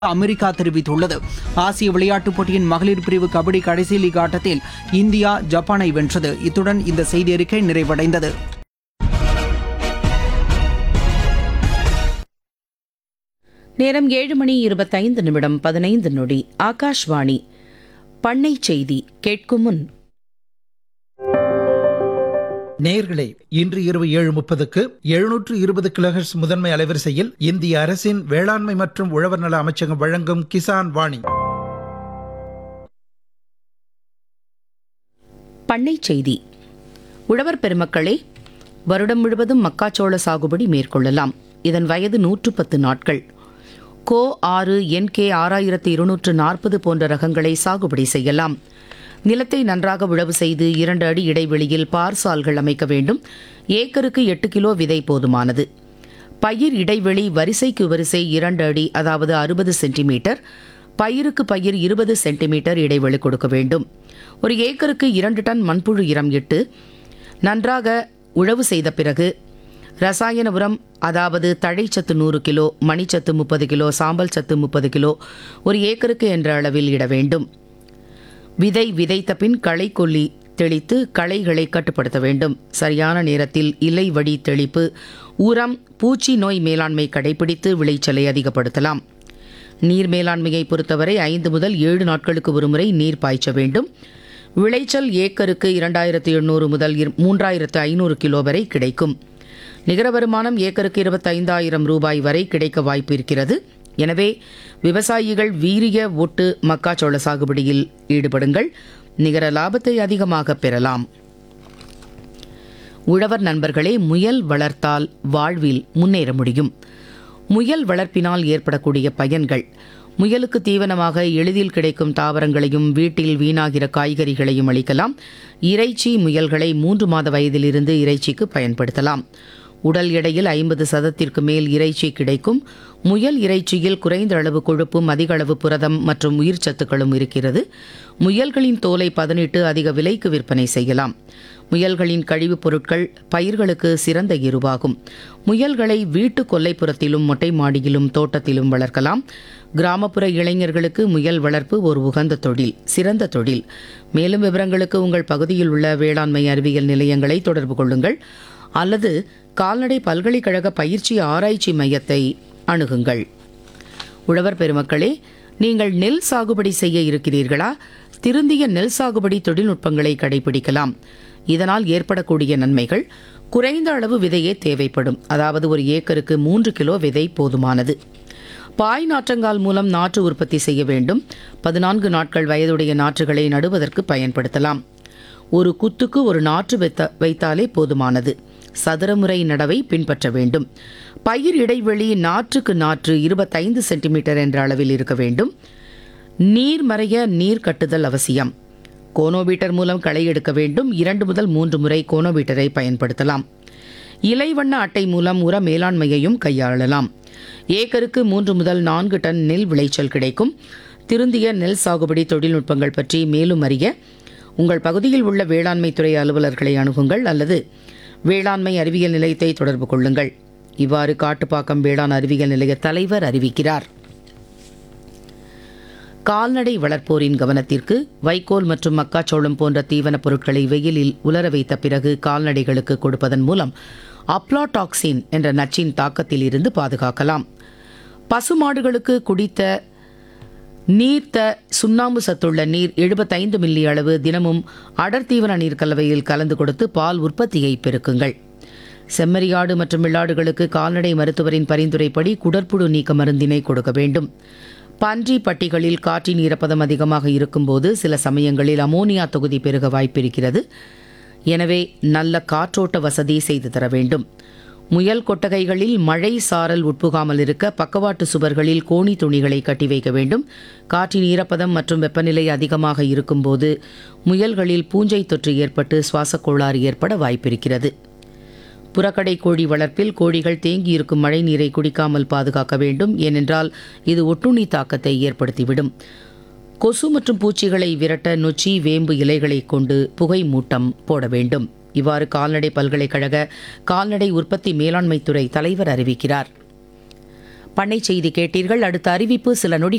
America தெரிவித்துள்ளது ஆசிய விளையாட்டுப் போட்டியின் மகளிர் பிரிவு கபடி கடைசி லீக் ஆட்டத்தில் இந்தியா ஜப்பானை வென்றது இத்துடன் இந்த செய்தி அறிக்கை நிறைவடைந்தது நேரம் ஏழு மணி இருபத்தைந்து நிமிடம் பதினைந்து நொடி ஆகாஷ்வாணி பண்ணை செய்தி கேட்கும் முன் நேயர்களே இன்று இரவு ஏழு முப்பதுக்கு எழுநூற்று இருபது கிலோஹெர்ட்ஸ் முதன்மை அலைவரிசையில் இந்திய அரசின் வேளாண்மை மற்றும் உழவர் நல அமைச்சகம் வழங்கும் கிசான் வாணி பண்ணை செய்தி உழவர் பெருமக்களே வருடம் முழுவதும் மக்காச்சோள சாகுபடி மேற்கொள்ளலாம் இதன் வயது நூற்று பத்து நாட்கள் கோ ஆறு என்கே ஆறாயிரத்து இருநூற்று நாற்பது போன்ற ரகங்களை சாகுபடி செய்யலாம் நிலத்தை நன்றாக உழவு செய்து இரண்டு அடி இடைவெளியில் பார்சால்கள் அமைக்க வேண்டும் ஏக்கருக்கு எட்டு கிலோ விதை போதுமானது பயிர் இடைவெளி வரிசைக்கு வரிசை இரண்டு அடி அதாவது அறுபது சென்டிமீட்டர் பயிருக்கு பயிர் இருபது சென்டிமீட்டர் இடைவெளி கொடுக்க வேண்டும் ஒரு ஏக்கருக்கு இரண்டு டன் மண்புழு இரம் இட்டு நன்றாக உழவு செய்த பிறகு ரசாயன உரம் அதாவது தழைச்சத்து நூறு கிலோ மணிச்சத்து முப்பது கிலோ சாம்பல் சத்து முப்பது கிலோ ஒரு ஏக்கருக்கு என்ற அளவில் இட வேண்டும் விதை விதைத்த பின் களை கொல்லி தெளித்து களைகளை கட்டுப்படுத்த வேண்டும் சரியான நேரத்தில் இலை வடி தெளிப்பு உரம் பூச்சி நோய் மேலாண்மை கடைபிடித்து விளைச்சலை அதிகப்படுத்தலாம் நீர் மேலாண்மையை பொறுத்தவரை ஐந்து முதல் ஏழு நாட்களுக்கு ஒருமுறை நீர் பாய்ச்ச வேண்டும் விளைச்சல் ஏக்கருக்கு இரண்டாயிரத்து எண்ணூறு முதல் இரு- மூன்றாயிரத்து ஐநூறு கிலோ வரை கிடைக்கும் நிகர வருமானம் ஏக்கருக்கு இருபத்தைந்தாயிரம் ரூபாய் வரை கிடைக்க வாய்ப்பு இருக்கிறது எனவே விவசாயிகள் வீரிய ஒட்டு மக்காச்சோள சாகுபடியில் ஈடுபடுங்கள் நிகர லாபத்தை அதிகமாக பெறலாம் உழவர் நண்பர்களே முயல் வளர்த்தால் வாழ்வில் முன்னேற முடியும் முயல் வளர்ப்பினால் ஏற்படக்கூடிய பயன்கள் முயலுக்கு தீவனமாக எளிதில் கிடைக்கும் தாவரங்களையும் வீட்டில் வீணாகிற காய்கறிகளையும் அளிக்கலாம் இறைச்சி முயல்களை மூன்று மாத வயதிலிருந்து இறைச்சிக்கு பயன்படுத்தலாம் உடல் எடையில் ஐம்பது சதத்திற்கு மேல் இறைச்சி கிடைக்கும் முயல் இறைச்சியில் குறைந்த அளவு கொழுப்பும் அதிக அளவு புரதம் மற்றும் உயிர் சத்துக்களும் இருக்கிறது முயல்களின் தோலை பதனிட்டு அதிக விலைக்கு விற்பனை செய்யலாம் முயல்களின் கழிவுப் பொருட்கள் பயிர்களுக்கு சிறந்த எருவாகும் முயல்களை வீட்டு கொல்லைப்புறத்திலும் மொட்டை மாடியிலும் தோட்டத்திலும் வளர்க்கலாம் கிராமப்புற இளைஞர்களுக்கு முயல் வளர்ப்பு ஒரு உகந்த தொழில் சிறந்த தொழில் மேலும் விவரங்களுக்கு உங்கள் பகுதியில் உள்ள வேளாண்மை அறிவியல் நிலையங்களை தொடர்பு கொள்ளுங்கள் அல்லது கால்நடை பல்கலைக்கழக பயிற்சி ஆராய்ச்சி மையத்தை அணுகுங்கள் உழவர் பெருமக்களே நீங்கள் நெல் சாகுபடி செய்ய இருக்கிறீர்களா திருந்திய நெல் சாகுபடி தொழில்நுட்பங்களை கடைபிடிக்கலாம் இதனால் ஏற்படக்கூடிய நன்மைகள் குறைந்த அளவு விதையே தேவைப்படும் அதாவது ஒரு ஏக்கருக்கு மூன்று கிலோ விதை போதுமானது பாய் நாற்றங்கால் மூலம் நாற்று உற்பத்தி செய்ய வேண்டும் பதினான்கு நாட்கள் வயதுடைய நாற்றுகளை நடுவதற்கு பயன்படுத்தலாம் ஒரு குத்துக்கு ஒரு நாற்று வைத்த வைத்தாலே போதுமானது சதுரமுறை நடவை பின்பற்ற வேண்டும் பயிர் இடைவெளி நாற்றுக்கு நாற்று இருபத்தைந்து சென்டிமீட்டர் என்ற அளவில் இருக்க வேண்டும் நீர் மறைய நீர் கட்டுதல் அவசியம் கோனோபீட்டர் மூலம் களை எடுக்க வேண்டும் இரண்டு முதல் மூன்று முறை கோனோபீட்டரை பயன்படுத்தலாம் இலைவண்ண அட்டை மூலம் உர மேலாண்மையையும் கையாளலாம் ஏக்கருக்கு மூன்று முதல் நான்கு டன் நெல் விளைச்சல் கிடைக்கும் திருந்திய நெல் சாகுபடி தொழில்நுட்பங்கள் பற்றி மேலும் அறிய உங்கள் பகுதியில் உள்ள வேளாண்மை துறை அலுவலர்களை அணுகுங்கள் அல்லது வேளாண்மை அறிவியல் நிலையத்தை தொடர்பு கொள்ளுங்கள் இவ்வாறு காட்டுப்பாக்கம் வேளாண் அறிவியல் நிலைய தலைவர் அறிவிக்கிறார் கால்நடை வளர்ப்போரின் கவனத்திற்கு வைக்கோல் மற்றும் மக்காச்சோளம் போன்ற தீவனப் பொருட்களை வெயிலில் உலர வைத்த பிறகு கால்நடைகளுக்கு கொடுப்பதன் மூலம் அப்ளாடாக்சின் என்ற நச்சின் தாக்கத்தில் இருந்து பாதுகாக்கலாம் பசுமாடுகளுக்கு குடித்த நீர்த்த சுண்ணாம்பு சத்துள்ள நீர் எழுபத்தைந்து மில்லி அளவு தினமும் அடர் தீவன நீர் கலவையில் கலந்து கொடுத்து பால் உற்பத்தியை பெருக்குங்கள் செம்மறியாடு மற்றும் வெள்ளாடுகளுக்கு கால்நடை மருத்துவரின் பரிந்துரைப்படி குடற்புழு நீக்க மருந்தினை கொடுக்க வேண்டும் பன்றி பட்டிகளில் காற்றின் ஈரப்பதம் அதிகமாக இருக்கும்போது சில சமயங்களில் அமோனியா தொகுதி பெருக வாய்ப்பிருக்கிறது எனவே நல்ல காற்றோட்ட வசதி செய்து தர வேண்டும் முயல் கொட்டகைகளில் மழை சாரல் உட்புகாமல் இருக்க பக்கவாட்டு சுவர்களில் கோணி துணிகளை கட்டி வைக்க வேண்டும் காற்றின் ஈரப்பதம் மற்றும் வெப்பநிலை அதிகமாக இருக்கும்போது முயல்களில் பூஞ்சை தொற்று ஏற்பட்டு சுவாசக் கோளாறு ஏற்பட வாய்ப்பிருக்கிறது புறக்கடை கோழி வளர்ப்பில் கோழிகள் தேங்கியிருக்கும் மழை நீரை குடிக்காமல் பாதுகாக்க வேண்டும் ஏனென்றால் இது ஒட்டுண்ணி தாக்கத்தை ஏற்படுத்திவிடும் கொசு மற்றும் பூச்சிகளை விரட்ட நொச்சி வேம்பு இலைகளை கொண்டு புகை மூட்டம் போட வேண்டும் இவ்வாறு கால்நடை பல்கலைக்கழக கால்நடை உற்பத்தி மேலாண்மைத்துறை தலைவர் அறிவிக்கிறார் பண்ணை செய்தி கேட்டீர்கள் அடுத்த அறிவிப்பு சில நொடிகள்